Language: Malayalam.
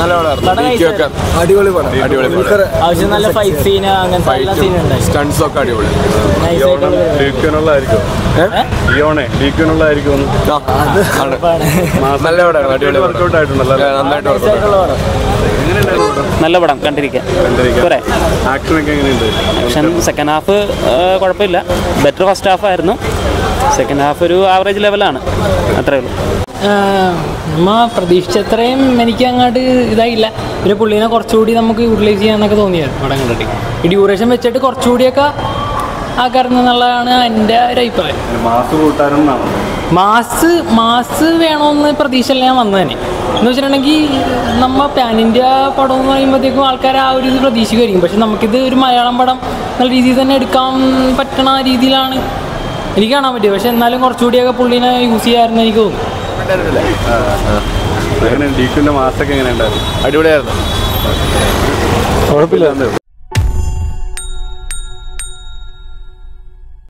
നല്ല പടം nice അടിപൊളി പടം അടിപൊളി പടം. ആവശ്യം നല്ല ഫൈറ്റ് സീന് അങ്ങനത്തെ എല്ലാ സീനും ഉണ്ടായി സ്റ്റൺസ് ഒക്കെ അടിപൊളി Nice ആയിട്ടുള്ള പരിപാടി. ലീക്വിനുള്ളതായിരിക്കും ലിയോണെ ലീക്വിനുള്ളതായിരിക്കും ഒന്ന് ആ, ആണ്. പടമാണ്. നല്ല പടമാണ് അടിപൊളി പടം. വർക്കൗട്ട് ആയിട്ടുണ്ടല്ലോ ഏ, നന്നായിട്ട് Nice workout ആയിട്ടുള്ള പടം. എങ്ങനെയുണ്ടായിരുന്നു പടം? നല്ല പടം കണ്ടിരിക്കാൻ കണ്ടിരിക്കാൻ. പോരെ ആക്ഷൻ ഒക്കെ എങ്ങനെയുണ്ട് ആക്ഷൻ സെക്കൻഡ് ഹാഫ് കുഴപ്പമില്ല ബെറ്റർ ഫസ്റ്റ് ഹാഫ് ആയിരുന്നു സെക്കൻഡ് ഹാഫ് ഒരു ആവറേജ് ലെവലാണ് അത്രേ ഉള്ളൂ നമ്മ പ്രതീക്ഷിച്ചത്രയും എനിക്ക് അങ്ങോട്ട് ഇതായില്ല പിന്നെ പുള്ളീനെ കുറച്ചുകൂടി നമുക്ക് യൂട്ടിലൈസ് ചെയ്യാന്നൊക്കെ തോന്നിയത് പടം കണ്ടിട്ട് ഈ ഡ്യൂറേഷൻ വെച്ചിട്ട് കുറച്ചുകൂടിയൊക്കെ ആക്കാറുണ്ട് എന്നുള്ളതാണ് എൻ്റെ ഒരു അഭിപ്രായം മാസ് കൂട്ടാനെന്നാണ് മാസ് മാസ് വേണമെന്ന് പ്രതീക്ഷയല്ല ഞാൻ വന്നത് തന്നെ എന്ന് വെച്ചിട്ടുണ്ടെങ്കിൽ നമ്മ പാൻ ഇന്ത്യ പടം എന്ന് പറയുമ്പോഴത്തേക്കും ആൾക്കാർ ആ ഒരു ഇത് പ്രതീക്ഷിക്കുമായിരിക്കും പക്ഷെ നമുക്കിത് ഒരു മലയാളം പടം നല്ല രീതിയിൽ തന്നെ എടുക്കാൻ പറ്റണ രീതിയിലാണ് എനിക്ക് കാണാൻ പറ്റിയത് പക്ഷെ എന്നാലും കുറച്ചുകൂടിയൊക്കെ പുള്ളീനെ യൂസ് ചെയ്യാമായിരുന്നു എനിക്ക് തോന്നുന്നു എങ്ങനെ ലീക്വിന്റെ മാസൊക്കെ എങ്ങനെയുണ്ടായിരുന്നു അടിപൊളിയായിരുന്നു കുഴപ്പമില്ല